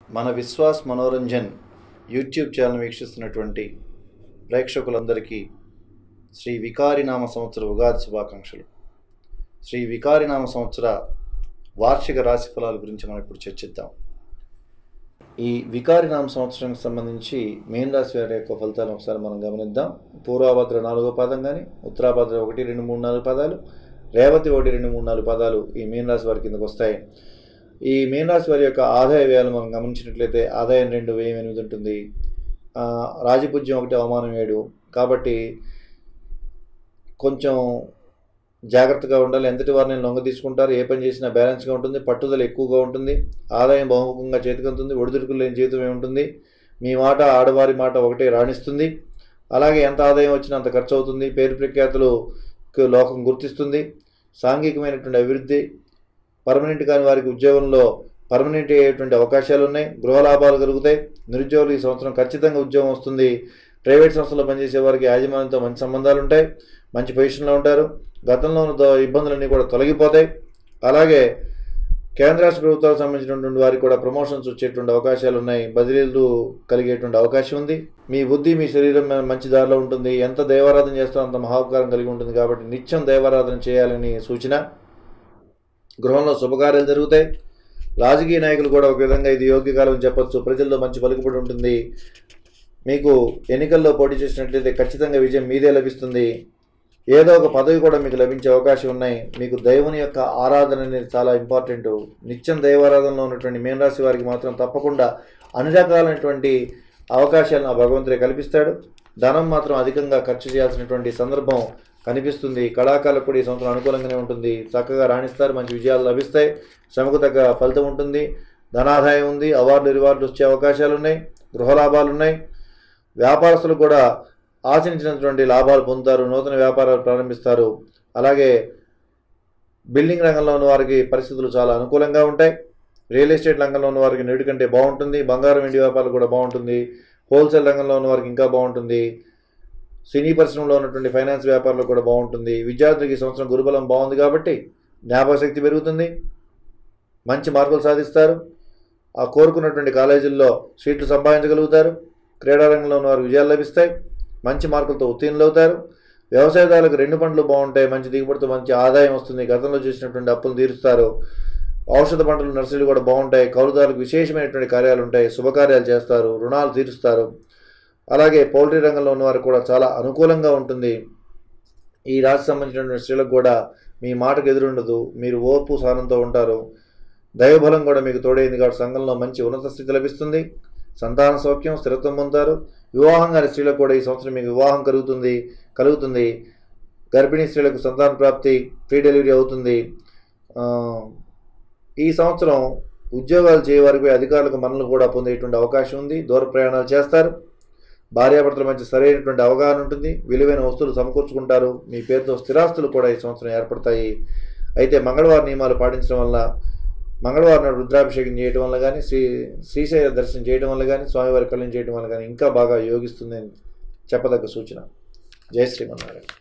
మన Vishwas Manoranjan YouTube channel వీక్షిస్తున్నటువంటి ప్రేక్షకులందరికీ శ్రీ వికారినామ సంవత్సర ఉగాది శుభాకాంక్షలు శ్రీ వికారినామ సంవత్సర వార్షిక రాశి ఫలాల గురించి మనం ఇప్పుడు చర్చిద్దాం ఈ వికారినామ సంవత్సరానికి సంబంధించి మేన్ రాశి వారి యొక్క ఫలితాలను ఒకసారి మనం గమనిద్దాం పూర్వభద్ర నాలుగో పాదం కానీ ఉత్తరాభద్ర ఒకటి రెండు మూడు నాలుగు పదాలు రేవతి ఒకటి రెండు మూడు నాలుగు పదాలు ఈ మీన రాశి వారి కిందకు వస్తాయి ఈ మీన రాశి వారి యొక్క ఆదాయ వ్యయాలు మనం గమనించినట్లయితే ఆదాయం రెండు వ్యయం ఎనిమిది ఉంటుంది ఆ, రాజపూజ్యం ఒకటి అవమానం ఏడు కాబట్టి కొంచెం జాగ్రత్తగా ఉండాలి ఎంతటి వారిని లొంగ తీసుకుంటారు ఏ పని చేసినా బ్యాలెన్స్గా ఉంటుంది పట్టుదల ఎక్కువగా ఉంటుంది ఆదాయం బహుముఖంగా చేతికంతుంది ఒడిదుడుకులు లేని జీవితం ఉంటుంది మీ మాట ఆడవారి మాట ఒకటే రాణిస్తుంది అలాగే ఎంత ఆదాయం వచ్చినా అంత ఖర్చు అవుతుంది పేరు ప్రఖ్యాతులు కు లోకం గుర్తిస్తుంది సాంఘికమైనటువంటి అభివృద్ధి పర్మనెంట్ కాని వారికి ఉద్యోగంలో పర్మనెంట్ అయ్యేటువంటి అవకాశాలు ఉన్నాయి గృహ లాభాలు కలుగుతాయి నిరుద్యోగులు ఈ సంవత్సరం ఖచ్చితంగా ఉద్యోగం వస్తుంది ప్రైవేట్ సంస్థలో పనిచేసే వారికి యాజమాన్యంతో మంచి సంబంధాలు ఉంటాయి మంచి పొజిషన్లో ఉంటారు గతంలో ఉన్న దో- ఇబ్బందులన్నీ కూడా తొలగిపోతాయి అలాగే కేంద్ర రాష్ట్ర ప్రభుత్వాలకు సంబంధించినటువంటి వారికి కూడా ప్రమోషన్స్ వచ్చేటువంటి అవకాశాలు ఉన్నాయి బదిలీలు కలిగేటువంటి అవకాశం ఉంది మీ బుద్ధి మీ శరీరం మీద మంచి దారిలో ఉంటుంది ఎంత దైవారాధన చేస్తారో అంత మహాపకారం కలిగి ఉంటుంది కాబట్టి నిత్యం దైవారాధన చేయాలని సూచన గృహంలో శుభకార్యాలు జరుగుతాయి రాజకీయ నాయకులు కూడా ఒక విధంగా ఇది యోగ్యకాలం అని చెప్పొచ్చు ప్రజల్లో మంచి పలుకుబడి ఉంటుంది మీకు ఎన్నికల్లో పోటీ చేసినట్లయితే ఖచ్చితంగా విజయం మీదే లభిస్తుంది ఏదో ఒక పదవి కూడా మీకు లభించే అవకాశం ఉన్నాయి మీకు దైవుని యొక్క ఆరాధన అనేది చాలా ఇంపార్టెంట్ నిత్యం దైవారాధనలో ఉన్నటువంటి మీనరాశి వారికి మాత్రం తప్పకుండా అన్ని రకాలైనటువంటి అవకాశాలను ఆ భగవంతుడే కల్పిస్తాడు ధనం మాత్రం అధికంగా ఖర్చు చేయాల్సినటువంటి సందర్భం కనిపిస్తుంది కళాకారులకు కూడా ఈ సంవత్సరం అనుకూలంగానే ఉంటుంది చక్కగా రాణిస్తారు మంచి విజయాలు లభిస్తాయి శ్రమకు తగ్గ ఫలితం ఉంటుంది ధనాదాయం ఉంది అవార్డులు రివార్డులు వచ్చే అవకాశాలు ఉన్నాయి గృహ లాభాలు ఉన్నాయి వ్యాపారస్తులు కూడా ఆశించినటువంటి లాభాలు పొందుతారు నూతన వ్యాపారాలు ప్రారంభిస్తారు అలాగే బిల్డింగ్ రంగంలో ఉన్న వారికి పరిస్థితులు చాలా అనుకూలంగా ఉంటాయి రియల్ ఎస్టేట్ రంగంలో ఉన్న వారికి నేటి కంటే బాగుంటుంది బంగారం వెండి వ్యాపారాలు కూడా బాగుంటుంది హోల్సేల్ రంగంలో ఉన్న వారికి ఇంకా బాగుంటుంది సినీ పరిశ్రమలో ఉన్నటువంటి ఫైనాన్స్ వ్యాపారాలు కూడా బాగుంటుంది విద్యార్థులకు ఈ సంవత్సరం గురుబలం బాగుంది కాబట్టి జ్ఞాపకశక్తి పెరుగుతుంది మంచి మార్కులు సాధిస్తారు ఆ కోరుకున్నటువంటి కాలేజీల్లో సీట్లు సంపాదించగలుగుతారు క్రీడారంగంలో ఉన్న వారికి విజయాలు లభిస్తాయి మంచి మార్కులతో ఉత్తీర్ణులు అవుతారు వ్యవసాయదారులకు రెండు పంటలు బాగుంటాయి మంచి దిగుబడితో మంచి ఆదాయం వస్తుంది గతంలో చేసినటువంటి అప్పులు తీరుస్తారు ఔషధ పంటలు నర్సరీలు కూడా బాగుంటాయి కౌలుదారులకు విశేషమైనటువంటి కార్యాలు ఉంటాయి శుభకార్యాలు చేస్తారు రుణాలు తీరుస్తారు అలాగే పౌల్ట్రీ రంగంలో ఉన్నవారు కూడా చాలా అనుకూలంగా ఉంటుంది ఈ రాశి సంబంధించినటువంటి స్త్రీలకు కూడా మీ మాటకు ఎదురుండదు మీరు ఓర్పు సహనంతో ఉంటారు దైవబలం కూడా మీకు తోడైంది కాబట్టి సంఘంలో మంచి ఉన్నత స్థితి లభిస్తుంది సంతాన సౌఖ్యం స్థిరత్వం పొందుతారు వివాహం కాని స్త్రీలకు కూడా ఈ సంవత్సరం మీకు వివాహం కలుగుతుంది కలుగుతుంది గర్భిణీ స్త్రీలకు సంతాన ప్రాప్తి ఫ్రీ డెలివరీ అవుతుంది ఆ, ఈ సంవత్సరం ఉద్యోగాలు చేయవారికి అధికారులకు మనలు కూడా పొందేటువంటి అవకాశం ఉంది దూర ప్రయాణాలు చేస్తారు భార్యాభర్తల మధ్య సరైనటువంటి అవగాహన ఉంటుంది విలువైన వస్తువులు సమకూర్చుకుంటారు మీ పేరుతో స్థిరాస్తులు కూడా ఈ సంవత్సరం ఏర్పడతాయి అయితే మంగళవారం నియమాలు పాటించడం వల్ల మంగళవారం నాడు రుద్రాభిషేకం చేయడం వల్ల కానీ శ్రీ శ్రీశైల దర్శనం చేయడం వల్ల కానీ స్వామివారి కళ్యాణం చేయడం వల్ల కానీ ఇంకా బాగా యోగిస్తుందని చెప్పదగ్గ సూచన జై శ్రీమన్నారాయణ